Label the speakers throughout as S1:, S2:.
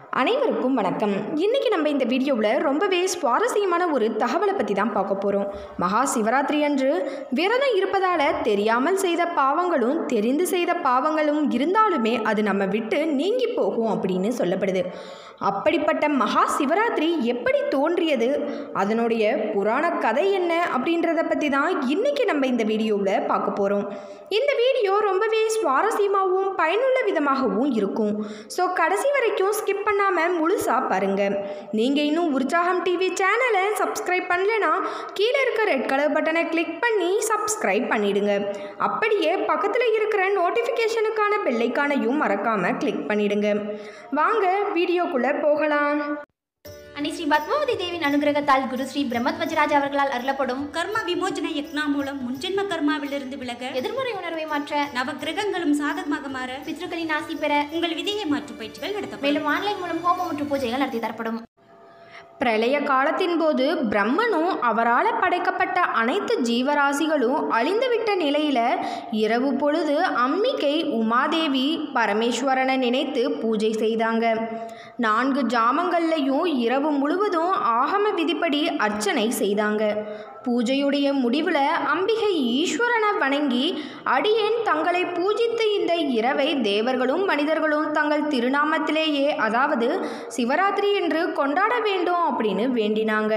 S1: அனைவருக்கும் வணக்கம் இன்றைக்கி நம்ம இந்த வீடியோவில் ரொம்பவே சுவாரஸ்யமான ஒரு தகவலை பற்றி தான் பார்க்க போகிறோம் மகா சிவராத்திரி அன்று விரதம் இருப்பதால் தெரியாமல் செய்த பாவங்களும் தெரிந்து செய்த பாவங்களும் இருந்தாலுமே அது நம்ம விட்டு நீங்கி போகும் அப்படின்னு சொல்லப்படுது அப்படிப்பட்ட மகா சிவராத்திரி எப்படி தோன்றியது அதனுடைய புராண கதை என்ன அப்படின்றத பற்றி தான் இன்றைக்கி நம்ம இந்த வீடியோவில் பார்க்க போகிறோம் இந்த வீடியோ ரொம்பவே சுவாரஸ்யமாகவும் பயனுள்ள விதமாகவும் இருக்கும் ஸோ கடைசி வரைக்கும் ஸ்கிப் பண்ணாமல் முழுசாக பாருங்கள் நீங்கள் இன்னும் உற்சாகம் டிவி சேனலை சப்ஸ்கிரைப் பண்ணலைன்னா கீழே இருக்க ரெட் கலர் பட்டனை கிளிக் பண்ணி சப்ஸ்கிரைப் பண்ணிடுங்க அப்படியே பக்கத்தில் இருக்கிற நோட்டிஃபிகேஷனுக்கான பெல்லைக்கானையும் மறக்காமல் கிளிக் பண்ணிடுங்க வாங்க வீடியோக்குள்ளே போகலாம்
S2: அன்னை ஸ்ரீ பத்மாவதி தேவியின் அனுகிரகத்தால் குரு ஸ்ரீ பிரம்மத்வஜராஜ் அவர்களால் அருளப்படும்
S3: கர்ம விமோச்சன யக்னா மூலம் முன்ஜென்ம கர்மாவிலிருந்து விலக
S2: எதிர்மறை உணர்வை மாற்ற
S3: நவ கிரகங்களும் சாதகமாக மாற
S2: பித்ருக்களின் ஆசி பெற
S3: உங்கள் விதியை மாற்றும் பயிற்சிகள் நடத்தப்படும்
S2: மேலும் ஆன்லைன் மூலம் ஹோம மற்றும் பூஜைகள் நடத்தி தரப்படும்
S1: பிரளய காலத்தின் போது பிரம்மனும் அவரால் படைக்கப்பட்ட அனைத்து ஜீவராசிகளும் அழிந்துவிட்ட நிலையில் இரவு பொழுது அம்பிகை உமாதேவி பரமேஸ்வரனை நினைத்து பூஜை செய்தாங்க நான்கு ஜாமங்கள்லையும் இரவு முழுவதும் ஆகம விதிப்படி அர்ச்சனை செய்தாங்க பூஜையுடைய முடிவில் அம்பிகை ஈஸ்வரனை வணங்கி அடியேன் தங்களை பூஜித்து இந்த இரவை தேவர்களும் மனிதர்களும் தங்கள் திருநாமத்திலேயே அதாவது சிவராத்திரி என்று கொண்டாட வேண்டும் அப்படின்னு வேண்டினாங்க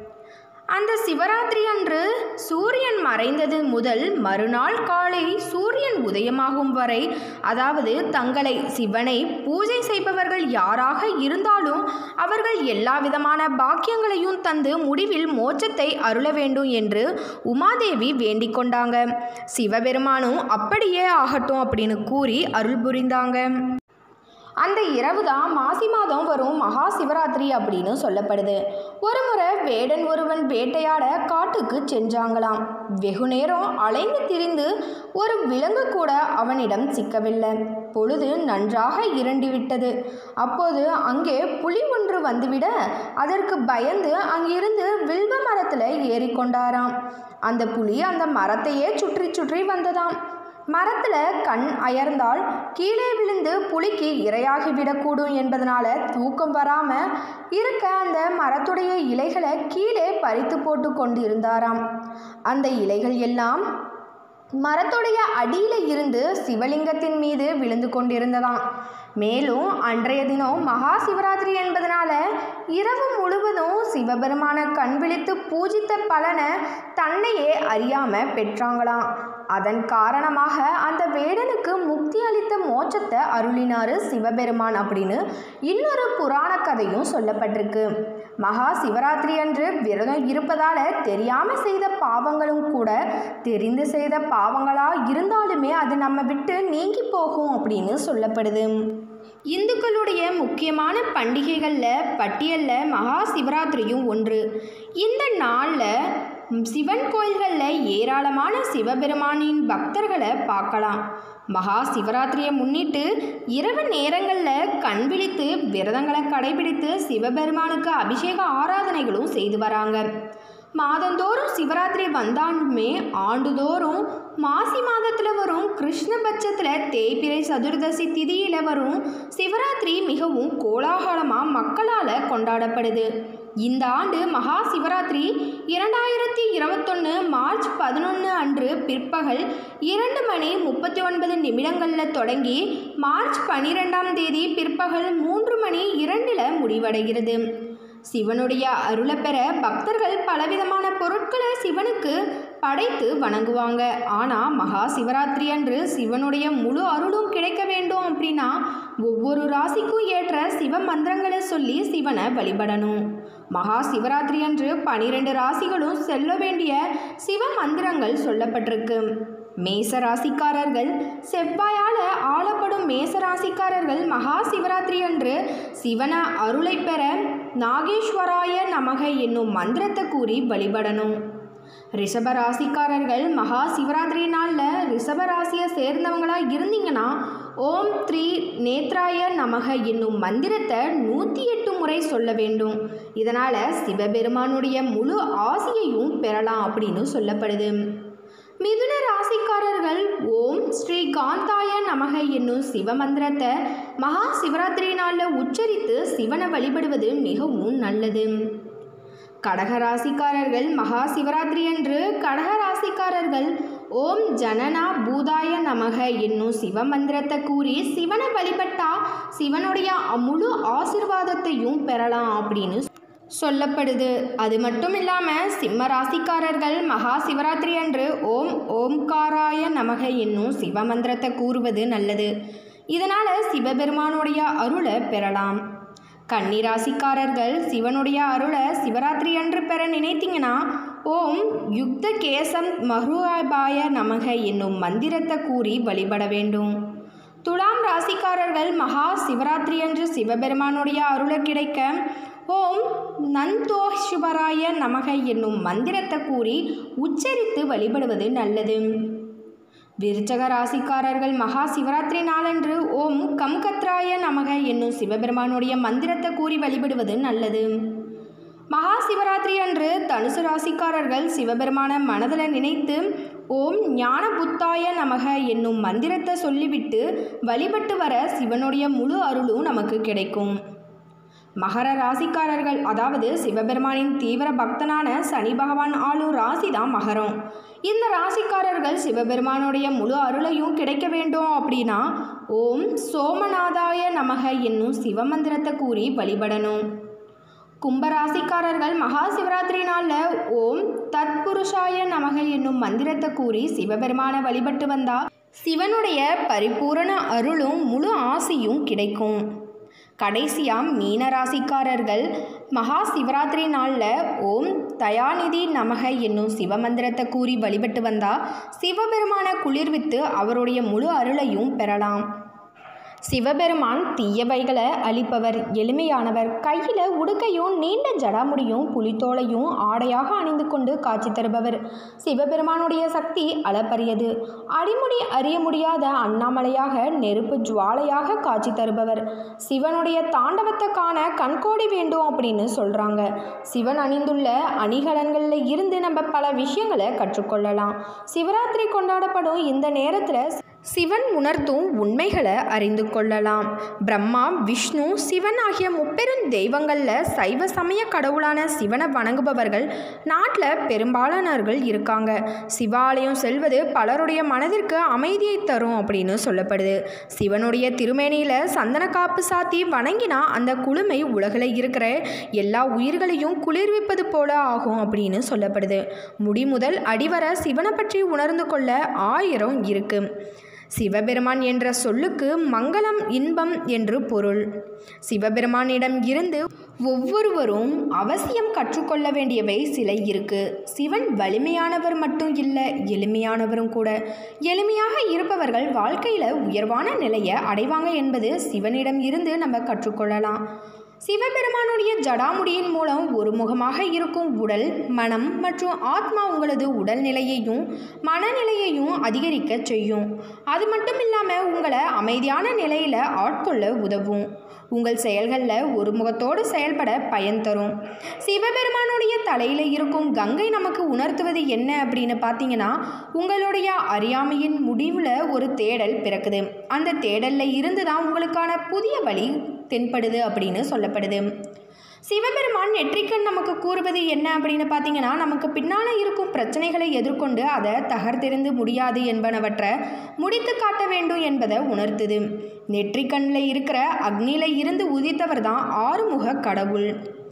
S1: அந்த சிவராத்திரி அன்று சூரியன் மறைந்தது முதல் மறுநாள் காலை சூரியன் உதயமாகும் வரை அதாவது தங்களை சிவனை பூஜை செய்பவர்கள் யாராக இருந்தாலும் அவர்கள் எல்லா விதமான பாக்கியங்களையும் தந்து முடிவில் மோட்சத்தை அருள வேண்டும் என்று உமாதேவி வேண்டிக் கொண்டாங்க சிவபெருமானும் அப்படியே ஆகட்டும் அப்படின்னு கூறி அருள் புரிந்தாங்க அந்த இரவு தான் மாசி மாதம் வரும் மகா சிவராத்திரி அப்படின்னு சொல்லப்படுது ஒரு முறை வேடன் ஒருவன் வேட்டையாட காட்டுக்கு சென்றாங்களாம் வெகு நேரம் அலைந்து திரிந்து ஒரு விலங்கு கூட அவனிடம் சிக்கவில்லை பொழுது நன்றாக இருண்டு விட்டது அப்போது அங்கே புலி ஒன்று வந்துவிட அதற்கு பயந்து அங்கிருந்து வில்வ மரத்தில் ஏறிக்கொண்டாராம் அந்த புலி அந்த மரத்தையே சுற்றி சுற்றி வந்ததாம் மரத்தில் கண் அயர்ந்தால் கீழே விழுந்து புலிக்கு இரையாகிவிடக்கூடும் என்பதனால தூக்கம் வராமல் இருக்க அந்த மரத்துடைய இலைகளை கீழே பறித்து போட்டு கொண்டு இருந்தாராம் அந்த இலைகள் எல்லாம் மரத்துடைய அடியில் இருந்து சிவலிங்கத்தின் மீது விழுந்து கொண்டிருந்ததாம் மேலும் அன்றைய தினம் மகா சிவராத்திரி என்பதனால இரவு முழுவதும் சிவபெருமான கண் விழித்து பூஜித்த பலனை தன்னையே அறியாம பெற்றாங்களாம் அதன் காரணமாக அந்த வேடனுக்கு முக்தி அளித்த மோட்சத்தை அருளினாரு சிவபெருமான் அப்படின்னு இன்னொரு புராண கதையும் சொல்லப்பட்டிருக்கு மகா சிவராத்திரி அன்று விரதம் இருப்பதால தெரியாம செய்த பாவங்களும் கூட தெரிந்து செய்த பாவங்களா இருந்தாலுமே அது நம்ம விட்டு நீங்கி போகும் அப்படின்னு சொல்லப்படுது இந்துக்களுடைய முக்கியமான பண்டிகைகளில் பட்டியலில் மகா சிவராத்திரியும் ஒன்று இந்த நாளில் சிவன் கோயில்களில் ஏராளமான சிவபெருமானின் பக்தர்களை பார்க்கலாம் மகா சிவராத்திரியை முன்னிட்டு இரவு நேரங்களில் கண் விழித்து விரதங்களை கடைபிடித்து சிவபெருமானுக்கு அபிஷேக ஆராதனைகளும் செய்து வராங்க மாதந்தோறும் சிவராத்திரி வந்தாலுமே ஆண்டுதோறும் மாசி மாதத்தில் வரும் கிருஷ்ணபட்சத்தில் தேய்பிரை சதுர்தசி திதியில் வரும் சிவராத்திரி மிகவும் கோலாகலமாக மக்களால் கொண்டாடப்படுது இந்த ஆண்டு மகா சிவராத்திரி இரண்டாயிரத்தி இருபத்தொன்று மார்ச் பதினொன்று அன்று பிற்பகல் இரண்டு மணி முப்பத்தி ஒன்பது நிமிடங்களில் தொடங்கி மார்ச் பன்னிரெண்டாம் தேதி பிற்பகல் மூன்று மணி இரண்டில் முடிவடைகிறது சிவனுடைய அருளை பெற பக்தர்கள் பலவிதமான பொருட்களை சிவனுக்கு படைத்து வணங்குவாங்க ஆனால் மகா சிவராத்திரி அன்று சிவனுடைய முழு அருளும் கிடைக்க வேண்டும் அப்படின்னா ஒவ்வொரு ராசிக்கும் ஏற்ற சிவ மந்திரங்களை சொல்லி சிவனை வழிபடணும் மகா சிவராத்திரி அன்று பனிரெண்டு ராசிகளும் செல்ல வேண்டிய சிவ மந்திரங்கள் சொல்லப்பட்டிருக்கு மேச ராசிக்காரர்கள் செவ்வாயால் ஆளப்படும் மேச ராசிக்காரர்கள் மகா சிவராத்திரி அன்று சிவன அருளை பெற நாகேஸ்வராய நமக என்னும் மந்திரத்தை கூறி வழிபடணும் ரிஷப ராசிக்காரர்கள் மகா சிவராத்திரி நாளில் ரிஷப ராசியை சேர்ந்தவங்களாக இருந்தீங்கன்னா ஓம் த்ரீ நேத்ராய நமக என்னும் மந்திரத்தை நூற்றி எட்டு முறை சொல்ல வேண்டும் இதனால் சிவபெருமானுடைய முழு ஆசியையும் பெறலாம் அப்படின்னு சொல்லப்படுது மிதுன ராசிக்காரர்கள் ஓம் ஸ்ரீ காந்தாய நமக என்னும் சிவமந்திரத்தை மகா சிவராத்திரி நாளில் உச்சரித்து சிவனை வழிபடுவது மிகவும் நல்லது கடகராசிக்காரர்கள் மகா சிவராத்திரி அன்று கடகராசிக்காரர்கள் ஓம் ஜனனா பூதாய நமக என்னும் சிவ மந்திரத்தை கூறி சிவனை வழிபட்டா சிவனுடைய முழு ஆசிர்வாதத்தையும் பெறலாம் அப்படின்னு சொல்லப்படுது அது மட்டும் இல்லாமல் சிம்ம ராசிக்காரர்கள் மகா சிவராத்திரி அன்று ஓம் ஓம்காராய நமக என்னும் சிவ மந்திரத்தை கூறுவது நல்லது இதனால் சிவபெருமானுடைய அருளை பெறலாம் கன்னிராசிக்காரர்கள் சிவனுடைய அருளை சிவராத்திரி அன்று பெற நினைத்தீங்கன்னா ஓம் யுக்த கேசம் மருபாய நமக என்னும் மந்திரத்தை கூறி வழிபட வேண்டும் துலாம் ராசிக்காரர்கள் மகா சிவராத்திரி அன்று சிவபெருமானுடைய அருளை கிடைக்க ஓம் நந்தோஷிவராய நமக என்னும் மந்திரத்தை கூறி உச்சரித்து வழிபடுவது நல்லது விருச்சக ராசிக்காரர்கள் மகா சிவராத்திரி நாளன்று ஓம் கம்கத்ராய நமக என்னும் சிவபெருமானுடைய மந்திரத்தை கூறி வழிபடுவது நல்லது மகா சிவராத்திரி அன்று தனுசு ராசிக்காரர்கள் சிவபெருமான மனதில் நினைத்து ஓம் ஞான புத்தாய நமக என்னும் மந்திரத்தை சொல்லிவிட்டு வழிபட்டு வர சிவனுடைய முழு அருளும் நமக்கு கிடைக்கும் மகர ராசிக்காரர்கள் அதாவது சிவபெருமானின் தீவிர பக்தனான சனி பகவான் ஆளும் ராசி தான் மகரம் இந்த ராசிக்காரர்கள் சிவபெருமானுடைய முழு அருளையும் கிடைக்க வேண்டும் அப்படின்னா ஓம் சோமநாதாய நமக என்னும் சிவமந்திரத்தை கூறி வழிபடணும் கும்பராசிக்காரர்கள் மகா சிவராத்திரி நாளில் ஓம் தத்புருஷாய நமக என்னும் மந்திரத்தை கூறி சிவபெருமானை வழிபட்டு வந்தா சிவனுடைய பரிபூரண அருளும் முழு ஆசியும் கிடைக்கும் கடைசியாக மீனராசிக்காரர்கள் மகா சிவராத்திரி நாளில் ஓம் தயாநிதி நமக என்னும் சிவமந்திரத்தை கூறி வழிபட்டு வந்தால் சிவபெருமான குளிர்வித்து அவருடைய முழு அருளையும் பெறலாம் சிவபெருமான் தீயவைகளை அளிப்பவர் எளிமையானவர் கையில் உடுக்கையும் நீண்ட ஜடாமுடியும் புலித்தோலையும் ஆடையாக அணிந்து கொண்டு காட்சி தருபவர் சிவபெருமானுடைய சக்தி அளப்பரியது அடிமுடி அறிய முடியாத அண்ணாமலையாக நெருப்பு ஜுவாலையாக காட்சி தருபவர் சிவனுடைய தாண்டவத்தை காண கண்கோடி வேண்டும் அப்படின்னு சொல்கிறாங்க சிவன் அணிந்துள்ள அணிகலன்களில் இருந்து நம்ம பல விஷயங்களை கற்றுக்கொள்ளலாம் சிவராத்திரி கொண்டாடப்படும் இந்த நேரத்தில் சிவன் உணர்த்தும் உண்மைகளை அறிந்து கொள்ளலாம் பிரம்மா விஷ்ணு சிவன் ஆகிய முப்பெரும் தெய்வங்களில் சைவ சமய கடவுளான சிவனை வணங்குபவர்கள் நாட்டில் பெரும்பாலானவர்கள் இருக்காங்க சிவாலயம் செல்வது பலருடைய மனதிற்கு அமைதியை தரும் அப்படின்னு சொல்லப்படுது சிவனுடைய திருமேனியில் சந்தன காப்பு சாத்தி வணங்கினா அந்த குளுமை உலகில் இருக்கிற எல்லா உயிர்களையும் குளிர்விப்பது போல ஆகும் அப்படின்னு சொல்லப்படுது முடி முதல் அடிவர சிவனை பற்றி உணர்ந்து கொள்ள ஆயிரம் இருக்கு சிவபெருமான் என்ற சொல்லுக்கு மங்களம் இன்பம் என்று பொருள் சிவபெருமானிடம் இருந்து ஒவ்வொருவரும் அவசியம் கற்றுக்கொள்ள வேண்டியவை சில இருக்கு சிவன் வலிமையானவர் மட்டும் இல்லை எளிமையானவரும் கூட எளிமையாக இருப்பவர்கள் வாழ்க்கையில் உயர்வான நிலையை அடைவாங்க என்பது சிவனிடம் இருந்து நம்ம கற்றுக்கொள்ளலாம் சிவபெருமானுடைய ஜடாமுடியின் மூலம் ஒருமுகமாக இருக்கும் உடல் மனம் மற்றும் ஆத்மா உங்களது உடல்நிலையையும் மனநிலையையும் அதிகரிக்க செய்யும் அது மட்டும் இல்லாமல் உங்களை அமைதியான நிலையில் ஆட்கொள்ள உதவும் உங்கள் செயல்களில் ஒரு முகத்தோடு செயல்பட பயன் தரும் சிவபெருமானுடைய தலையில் இருக்கும் கங்கை நமக்கு உணர்த்துவது என்ன அப்படின்னு பார்த்தீங்கன்னா உங்களுடைய அறியாமையின் முடிவில் ஒரு தேடல் பிறக்குது அந்த தேடலில் இருந்து தான் உங்களுக்கான புதிய வழி தென்படுது அப்படின்னு சொல்லப்படுது சிவபெருமான் நெற்றிக்கண் நமக்கு கூறுவது என்ன அப்படின்னு பார்த்தீங்கன்னா நமக்கு பின்னால் இருக்கும் பிரச்சனைகளை எதிர்கொண்டு அதை தகர்த்தெறிந்து முடியாது என்பனவற்றை முடித்து காட்ட வேண்டும் என்பதை உணர்த்துது நெற்றிக்கண்ணில் இருக்கிற அக்னியில் இருந்து உதித்தவர் தான் ஆறுமுக கடவுள்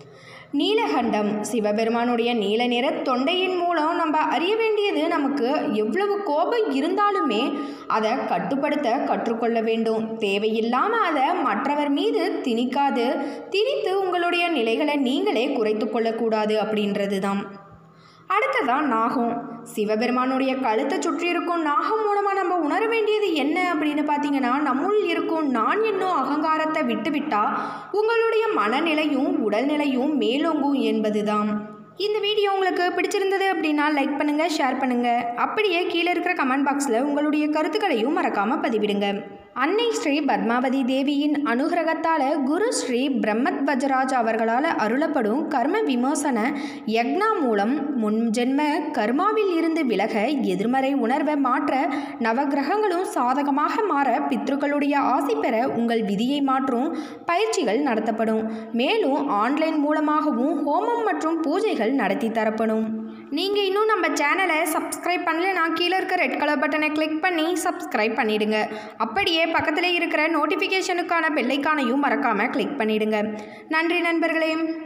S1: நீலகண்டம் சிவபெருமானுடைய நீல நிற தொண்டையின் மூலம் நம்ம அறிய வேண்டியது நமக்கு எவ்வளவு கோபம் இருந்தாலுமே அதை கட்டுப்படுத்த கற்றுக்கொள்ள வேண்டும் தேவையில்லாமல் அதை மற்றவர் மீது திணிக்காது திணித்து உங்களுடைய நிலைகளை நீங்களே குறைத்து கொள்ளக்கூடாது அப்படின்றது தான் அடுத்ததான் நாகம் சிவபெருமானுடைய கழுத்தை சுற்றி இருக்கும் நாகம் மூலமாக நம்ம உணர வேண்டியது என்ன அப்படின்னு பார்த்தீங்கன்னா நம்முள் இருக்கும் நான் என்னும் அகங்காரத்தை விட்டுவிட்டா உங்களுடைய மனநிலையும் உடல்நிலையும் மேலோங்கும் என்பதுதான் இந்த வீடியோ உங்களுக்கு பிடிச்சிருந்தது அப்படின்னா லைக் பண்ணுங்கள் ஷேர் பண்ணுங்கள் அப்படியே கீழே இருக்கிற கமெண்ட் பாக்ஸில் உங்களுடைய கருத்துக்களையும் மறக்காமல் பதிவிடுங்க அன்னை ஸ்ரீ பத்மாவதி தேவியின் அனுகிரகத்தால் குரு ஸ்ரீ பிரம்மத்வஜராஜ் அவர்களால் அருளப்படும் கர்ம விமோசன யக்னா மூலம் முன்ஜென்ம கர்மாவில் இருந்து விலக எதிர்மறை உணர்வை மாற்ற நவகிரகங்களும் சாதகமாக மாற பித்ருக்களுடைய ஆசி பெற உங்கள் விதியை மாற்றும் பயிற்சிகள் நடத்தப்படும் மேலும் ஆன்லைன் மூலமாகவும் ஹோமம் மற்றும் பூஜைகள் நடத்தி தரப்படும் நீங்கள் இன்னும் நம்ம சேனலை சப்ஸ்கிரைப் பண்ணலைன்னா கீழே இருக்க ரெட் கலர் பட்டனை கிளிக் பண்ணி சப்ஸ்கிரைப் பண்ணிடுங்க அப்படியே பக்கத்தில் இருக்கிற நோட்டிஃபிகேஷனுக்கான பெல்லைக்கானையும் மறக்காமல் கிளிக் பண்ணிடுங்க நன்றி நண்பர்களே